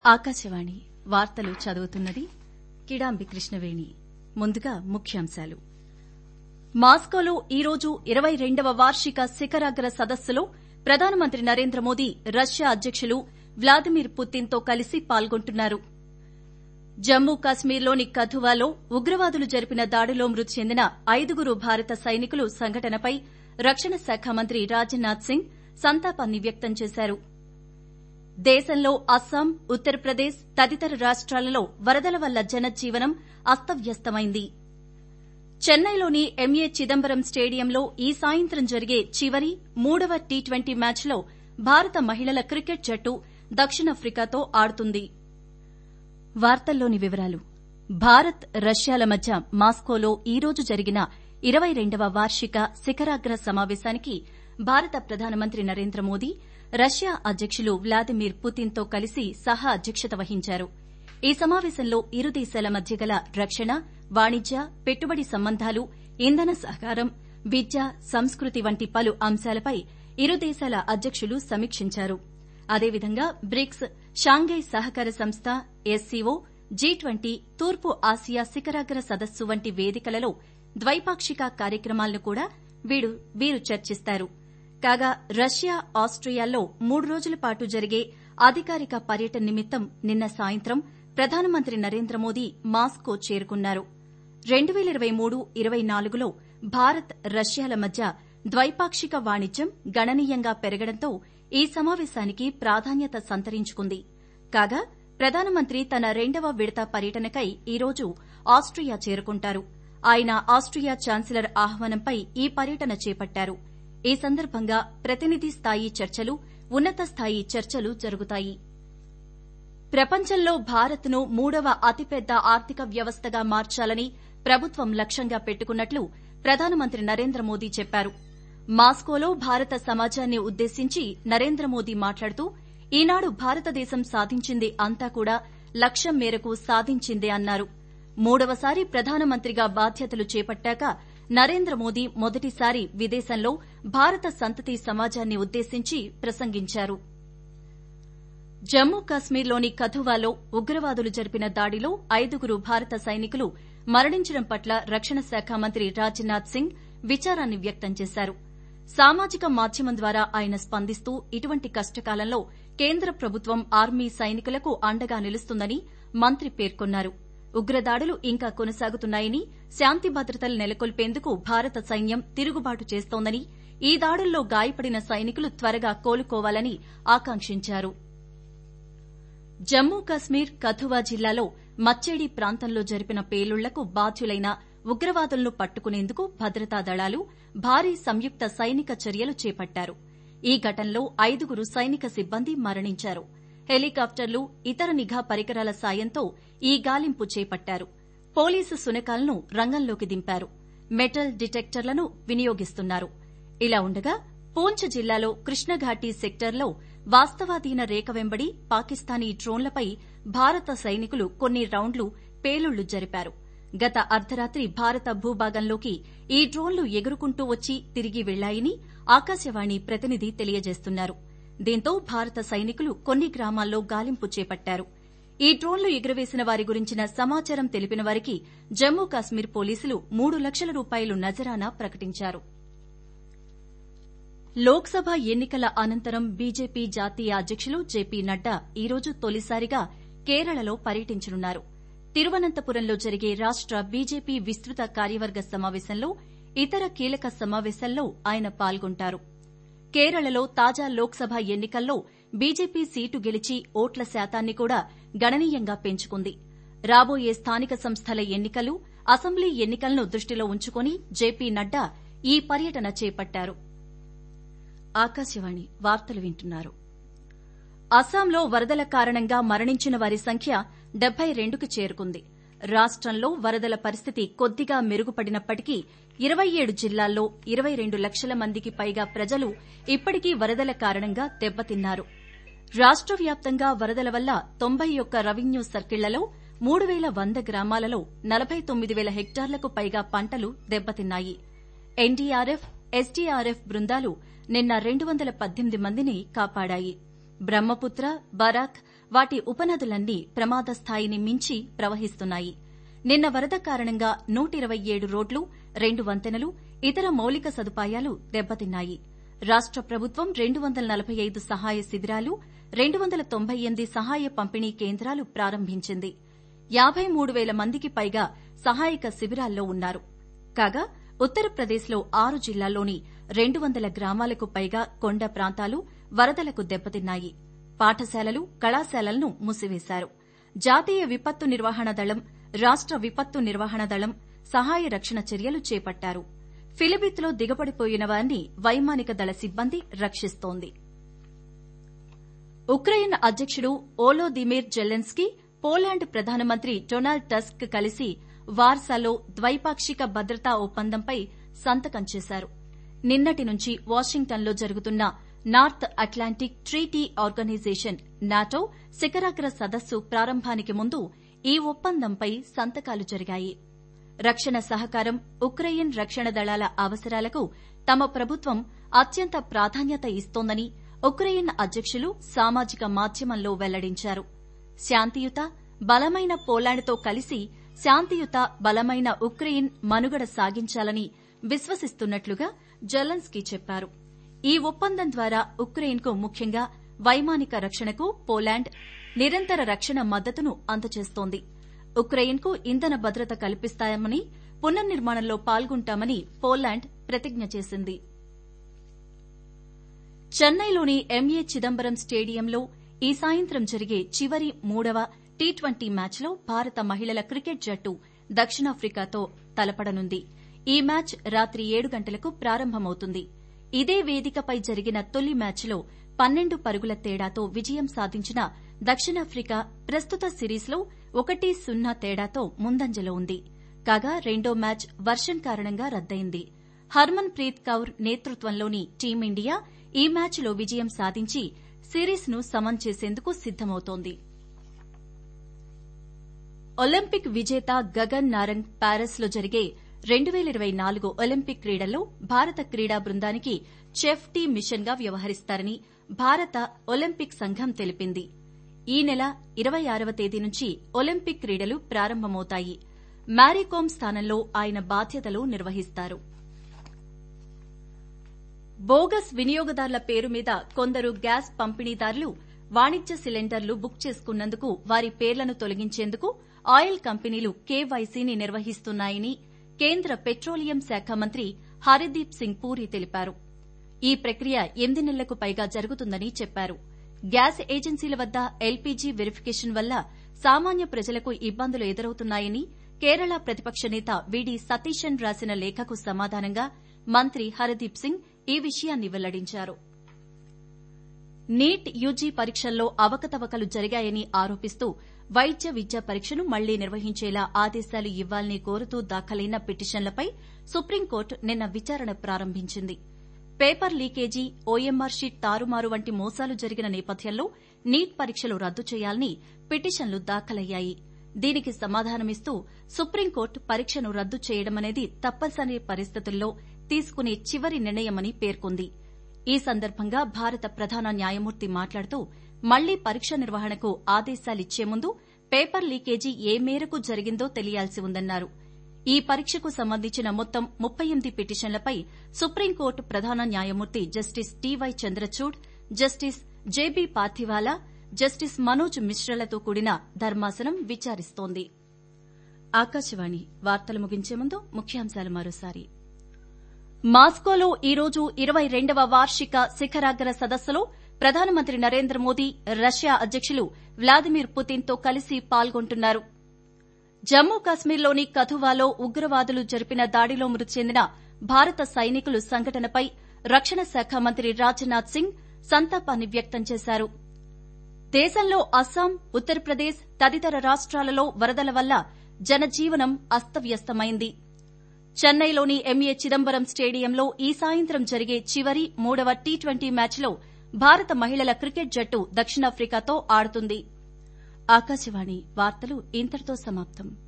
ఆకాశవాణి వార్తలు చదువుతున్నది కిడాంబి కృష్ణవేణి ముందుగా ముఖ్యాంశాలు మాస్కోలో ఈరోజు ఇరవై రెండవ వార్షిక శిఖరాగ్ర సదస్సులో ప్రధానమంత్రి నరేంద్ర మోదీ రష్యా అధ్యకులు వ్లాదిమిర్ పుతిన్తో కలిసి పాల్గొంటున్నారు జమ్మూ కాశ్మీర్లోని కథువాలో ఉగ్రవాదులు జరిపిన దాడిలో మృతి చెందిన ఐదుగురు భారత సైనికులు సంఘటనపై రక్షణ శాఖ మంత్రి రాజ్నాథ్ సింగ్ సంతాపాన్ని వ్యక్తం చేశారు దేశంలో అస్సాం ఉత్తరప్రదేశ్ తదితర రాష్టాలలో వరదల వల్ల జనజీవనం అస్తవ్యస్తమైంది చెన్నైలోని ఎంఏ చిదంబరం స్టేడియంలో ఈ సాయంత్రం జరిగే చివరి మూడవ టీ ట్వంటీ మ్యాచ్లో భారత మహిళల క్రికెట్ జట్టు దక్షిణాఫ్రికాతో ఆడుతుంది వార్తల్లోని వివరాలు భారత్ రష్యాల మధ్య మాస్కోలో ఈ రోజు జరిగిన ఇరవై రెండవ వార్షిక శిఖరాగ్ర సమావేశానికి భారత ప్రధానమంత్రి నరేంద్ర మోదీ రష్యా అధ్యకులు వ్లాదిమిర్ పుతిన్తో కలిసి సహా అధ్యక్షత వహించారు ఈ సమావేశంలో ఇరు దేశాల మధ్య గల రక్షణ వాణిజ్య పెట్టుబడి సంబంధాలు ఇంధన సహకారం విద్య సంస్కృతి వంటి పలు అంశాలపై ఇరు దేశాల అధ్యకులు సమీక్షించారు అదేవిధంగా బ్రిక్స్ షాంఘై సహకార సంస్థ ఎస్సీఓ జీ ట్వంటీ తూర్పు ఆసియా శిఖరాగ్ర సదస్సు వంటి వేదికలలో ద్వైపాక్షిక కార్యక్రమాలను కూడా వీరు చర్చిస్తారు కాగా రష్యా ఆస్టియాల్లో మూడు రోజుల పాటు జరిగే అధికారిక పర్యటన నిమిత్తం నిన్న సాయంత్రం ప్రధానమంత్రి నరేంద్ర మోదీ మాస్కో చేరుకున్నారు రెండు పేల ఇరవై మూడు ఇరవై నాలుగులో భారత్ రష్యాల మధ్య ద్వైపాక్షిక వాణిజ్యం గణనీయంగా పెరగడంతో ఈ సమావేశానికి ప్రాధాన్యత సంతరించుకుంది కాగా ప్రధానమంత్రి తన రెండవ విడత పర్యటనకై ఈరోజు ఆస్టియా చేరుకుంటారు ఆయన ఆస్టియా ఛాన్సలర్ ఆహ్వానంపై ఈ పర్యటన చేపట్టారు ఈ సందర్భంగా ప్రతినిధి స్థాయి చర్చలు ఉన్నత స్థాయి చర్చలు జరుగుతాయి ప్రపంచంలో భారత్ను మూడవ అతిపెద్ద ఆర్థిక వ్యవస్థగా మార్చాలని ప్రభుత్వం లక్ష్యంగా పెట్టుకున్నట్లు ప్రధానమంత్రి నరేంద్ర మోదీ చెప్పారు మాస్కోలో భారత సమాజాన్ని ఉద్దేశించి నరేంద్ర మోదీ మాట్లాడుతూ ఈనాడు భారతదేశం సాధించింది అంతా కూడా లక్ష్యం మేరకు సాధించిందే అన్నారు మూడవసారి ప్రధానమంత్రిగా బాధ్యతలు చేపట్టాక నరేంద్ర మోదీ మొదటిసారి విదేశంలో భారత సంతతి సమాజాన్ని ఉద్దేశించి ప్రసంగించారు జమ్మూ కాశ్మీర్లోని కథువాలో ఉగ్రవాదులు జరిపిన దాడిలో ఐదుగురు భారత సైనికులు మరణించడం పట్ల రక్షణ శాఖ మంత్రి రాజ్నాథ్ సింగ్ విచారాన్ని వ్యక్తం చేశారు సామాజిక మాధ్యమం ద్వారా ఆయన స్పందిస్తూ ఇటువంటి కష్టకాలంలో కేంద్ర ప్రభుత్వం ఆర్మీ సైనికులకు అండగా నిలుస్తుందని మంత్రి పేర్కొన్నారు ఉగ్రదాడులు ఇంకా కొనసాగుతున్నాయని శాంతి భద్రతలు నెలకొల్పేందుకు భారత సైన్యం తిరుగుబాటు చేస్తోందని ఈ దాడుల్లో గాయపడిన సైనికులు త్వరగా కోలుకోవాలని ఆకాంక్షించారు జమ్మూ కశ్మీర్ కథువా జిల్లాలో మచ్చేడి ప్రాంతంలో జరిపిన పేలుళ్లకు బాధ్యులైన ఉగ్రవాదులను పట్టుకునేందుకు భద్రతా దళాలు భారీ సంయుక్త సైనిక చర్యలు చేపట్టారు ఈ ఘటనలో ఐదుగురు సైనిక సిబ్బంది మరణించారు హెలికాప్టర్లు ఇతర నిఘా పరికరాల సాయంతో ఈ గాలింపు చేపట్టారు పోలీసు సునకాలను రంగంలోకి దింపారు మెటల్ డిటెక్టర్లను వినియోగిస్తున్నారు ఇలా ఉండగా పూంచ్ జిల్లాలో కృష్ణఘాటి సెక్టర్లో వాస్తవాధీన రేఖ వెంబడి పాకిస్తానీ డ్రోన్లపై భారత సైనికులు కొన్ని రౌండ్లు పేలుళ్లు జరిపారు గత అర్ధరాత్రి భారత భూభాగంలోకి ఈ డ్రోన్లు ఎగురుకుంటూ వచ్చి తిరిగి వెళ్లాయని ఆకాశవాణి ప్రతినిధి తెలియజేస్తున్నారు దీంతో భారత సైనికులు కొన్ని గ్రామాల్లో గాలింపు చేపట్టారు ఈ డ్రోన్లు ఎగురవేసిన వారి గురించిన సమాచారం తెలిపిన వారికి జమ్మూ కాశ్మీర్ పోలీసులు మూడు లక్షల రూపాయలు నజరానా ప్రకటించారు లోక్సభ ఎన్నికల అనంతరం బీజేపీ జాతీయ అధ్యకులు జేపీ నడ్డా ఈరోజు తొలిసారిగా కేరళలో పర్యటించనున్నారు తిరువనంతపురంలో జరిగే రాష్ట బీజేపీ విస్తృత కార్యవర్గ సమావేశంలో ఇతర కీలక సమావేశాల్లో ఆయన పాల్గొంటారు కేరళలో తాజా లోక్సభ ఎన్నికల్లో బీజేపీ సీటు గెలిచి ఓట్ల శాతాన్ని కూడా గణనీయంగా పెంచుకుంది రాబోయే స్థానిక సంస్థల ఎన్నికలు అసెంబ్లీ ఎన్నికలను దృష్టిలో ఉంచుకుని జేపీ నడ్డా ఈ పర్యటన చేపట్టారు ఆకాశవాణి వార్తలు వింటున్నారు అస్సాంలో వరదల కారణంగా మరణించిన వారి సంఖ్య డెబ్బై రెండుకు చేరుకుంది రాష్టంలో వరదల పరిస్థితి కొద్దిగా మెరుగుపడినప్పటికీ ఇరవై ఏడు జిల్లాల్లో ఇరవై రెండు లక్షల మందికి పైగా ప్రజలు ఇప్పటికీ వరదల కారణంగా దెబ్బతిన్నారు రాష్ట వ్యాప్తంగా వరదల వల్ల తొంభై ఒక్క రెవెన్యూ సర్కిళ్లలో మూడు పేల వంద గ్రామాలలో నలభై తొమ్మిది పేల హెక్టార్లకు పైగా పంటలు దెబ్బతిన్నాయి ఎన్డీఆర్ఎఫ్ ఎస్డీఆర్ఎఫ్ బృందాలు నిన్న రెండు వందల పద్దెనిమిది మందిని కాపాడాయి బ్రహ్మపుత్ర బరాక్ వాటి ఉపనదులన్నీ ప్రమాద స్థాయిని మించి ప్రవహిస్తున్నాయి నిన్న వరద కారణంగా నూట ఇరవై ఏడు రోడ్లు రెండు వంతెనలు ఇతర మౌలిక సదుపాయాలు దెబ్బతిన్నాయి రాష్ట ప్రభుత్వం రెండు వందల నలభై ఐదు సహాయ శిబిరాలు రెండు వందల తొంభై ఎనిమిది సహాయ పంపిణీ కేంద్రాలు ప్రారంభించింది యాబై మూడు పేల మందికి పైగా సహాయక శిబిరాల్లో ఉన్నారు కాగా ఉత్తరప్రదేశ్లో ఆరు జిల్లాల్లోని రెండు వందల గ్రామాలకు పైగా కొండ ప్రాంతాలు వరదలకు దెబ్బతిన్నాయి పాఠశాలలు కళాశాలలను మూసివేశారు జాతీయ విపత్తు నిర్వహణ దళం రాష్ట విపత్తు నిర్వహణ దళం సహాయ రక్షణ చర్యలు చేపట్టారు ఫిలిబిత్లో దిగబడిపోయిన వారిని వైమానిక దళ సిబ్బంది రక్షిస్తోంది ఉక్రెయిన్ అధ్యకుడు ఓలోదిమిర్ జెలెన్స్కీ పోలాండ్ ప్రధానమంత్రి డొనాల్డ్ టస్క్ కలిసి వార్సాలో ద్వైపాక్షిక భద్రతా ఒప్పందంపై సంతకం చేశారు నిన్నటి నుంచి వాషింగ్టన్లో జరుగుతున్న North Atlantic Treaty Organization NATO శిఖరాగ్ర సదస్సు ప్రారంభానికి ముందు ఈ ఒప్పందంపై సంతకాలు జరిగాయి రక్షణ సహకారం ఉక్రెయిన్ రక్షణ దళాల అవసరాలకు తమ ప్రభుత్వం అత్యంత ప్రాధాన్యత ఇస్తోందని ఉక్రెయిన్ అధ్యకులు సామాజిక మాధ్యమంలో వెల్లడించారు శాంతియుత బలమైన పోలాండ్తో కలిసి శాంతియుత బలమైన ఉక్రెయిన్ మనుగడ సాగించాలని విశ్వసిస్తున్నట్లుగా జెలెన్స్కీ చెప్పారు ఈ ఒప్పందం ద్వారా ఉక్రెయిన్కు ముఖ్యంగా వైమానిక రక్షణకు పోలాండ్ నిరంతర రక్షణ మద్దతును అందజేస్తోంది ఉక్రెయిన్కు ఇంధన భద్రత కల్పిస్తామని పునర్నిర్మాణంలో పాల్గొంటామని పోలాండ్ ప్రతిజ్ఞ చేసింది చెన్నైలోని ఎంఏ చిదంబరం స్టేడియంలో ఈ సాయంత్రం జరిగే చివరి మూడవ టీ ట్వంటీ మ్యాచ్లో భారత మహిళల క్రికెట్ జట్టు దక్షిణాఫ్రికాతో తలపడనుంది ఈ మ్యాచ్ రాత్రి ఏడు గంటలకు ప్రారంభమవుతుంది ఇదే వేదికపై జరిగిన తొలి మ్యాచ్లో పన్నెండు పరుగుల తేడాతో విజయం సాధించిన దక్షిణాఫ్రికా ప్రస్తుత సిరీస్లో ఒకటి సున్నా తేడాతో ముందంజలో ఉంది కాగా రెండో మ్యాచ్ వర్షం కారణంగా రద్దయింది హర్మన్ ప్రీత్ కౌర్ నేతృత్వంలోని టీమిండియా ఈ మ్యాచ్లో విజయం సాధించి సిరీస్ను సమన్ చేసేందుకు సిద్దమవుతోంది ఒలింపిక్ విజేత గగన్ నారంగ్ ప్యారిస్లో జరిగే రెండు పేల ఇరవై నాలుగు ఒలింపిక్ క్రీడల్లో భారత క్రీడా బృందానికి చెఫ్ టీ మిషన్ గా వ్యవహరిస్తారని భారత ఒలింపిక్ సంఘం తెలిపింది ఈ నెల ఇరవై ఆరవ తేదీ నుంచి ఒలింపిక్ క్రీడలు ప్రారంభమవుతాయి మ్యారీకోమ్ స్థానంలో ఆయన బాధ్యతలు నిర్వహిస్తారు బోగస్ వినియోగదారుల పేరు మీద కొందరు గ్యాస్ పంపిణీదారులు వాణిజ్య సిలిండర్లు బుక్ చేసుకున్నందుకు వారి పేర్లను తొలగించేందుకు ఆయిల్ కంపెనీలు కేవైసీని నిర్వహిస్తున్నాయని కేంద్ర పెట్రోలియం శాఖ మంత్రి హరిదీప్ సింగ్ పూరి తెలిపారు ఈ ప్రక్రియ ఎనిమిది నెలలకు పైగా జరుగుతుందని చెప్పారు గ్యాస్ ఏజెన్సీల వద్ద ఎల్పీజీ వెరిఫికేషన్ వల్ల సామాన్య ప్రజలకు ఇబ్బందులు ఎదురవుతున్నాయని కేరళ ప్రతిపక్ష నేత విడి సతీశన్ రాసిన లేఖకు సమాధానంగా మంత్రి హరదీప్ సింగ్ ఈ విషయాన్ని వెల్లడించారు నీట్ యూజీ పరీక్షల్లో అవకతవకలు జరిగాయని ఆరోపిస్తూ వైద్య విద్యా పరీక్షను మళ్లీ నిర్వహించేలా ఆదేశాలు ఇవ్వాలని కోరుతూ దాఖలైన పిటిషన్లపై సుప్రీంకోర్టు నిన్న విచారణ ప్రారంభించింది పేపర్ లీకేజీ ఓఎంఆర్ షీట్ తారుమారు వంటి మోసాలు జరిగిన నేపథ్యంలో నీట్ పరీక్షలు రద్దు చేయాలని పిటిషన్లు దాఖలయ్యాయి దీనికి సమాధానమిస్తూ సుప్రీంకోర్టు పరీక్షను రద్దు చేయడమనేది తప్పనిసరి పరిస్థితుల్లో తీసుకునే చివరి నిర్ణయమని పేర్కొంది ఈ సందర్భంగా భారత ప్రధాన న్యాయమూర్తి మాట్లాడుతూ మళ్లీ పరీక్ష నిర్వహణకు ఆదేశాలిచ్చే ముందు పేపర్ లీకేజీ ఏ మేరకు జరిగిందో తెలియాల్సి ఉందన్నారు ఈ పరీక్షకు సంబంధించిన మొత్తం ముప్పై ఎనిమిది పిటిషన్లపై సుప్రీంకోర్టు ప్రధాన న్యాయమూర్తి Justice T Y Chandrachud Justice J B Pardiwala Justice Manoj మిశ్రలతో కూడిన ధర్మాసనం విచారిస్తోంది ఆకాశవాణి వార్తలు ముగించే ముందు ముఖ్యాంశాలు మరోసారి మాస్కోలో ఈ రోజు ఇరవై రెండవ వార్షిక శిఖరాగ్ర సదస్సులో ప్రధానమంత్రి నరేంద్ర మోదీ రష్యా అధ్యకులు వ్లాదిమిర్ పుతిన్తో కలిసి పాల్గొంటున్నారు జమ్మూ కాశ్మీర్లోని కథువాలో ఉగ్రవాదులు జరిపిన దాడిలో మృతి చెందిన భారత సైనికులు సంఘటనపై రక్షణ శాఖ మంత్రి రాజ్నాథ్ సింగ్ సంతాపాన్ని వ్యక్తం చేశారు దేశంలో అస్సాం ఉత్తరప్రదేశ్ తదితర రాష్ట్రాలలో వరదల వల్ల జనజీవనం అస్తవ్యస్తమైంది చెన్నైలోని ఎంఏ చిదంబరం స్టేడియంలో ఈ సాయంత్రం జరిగే చివరి మూడవ టీ ట్వంటీ మ్యాచ్లో భారత మహిళల క్రికెట్ జట్టు దక్షిణాఫ్రికాతో ఆడుతుంది ఆకాశవాణి వార్తలు ఇంతటితో సమాప్తం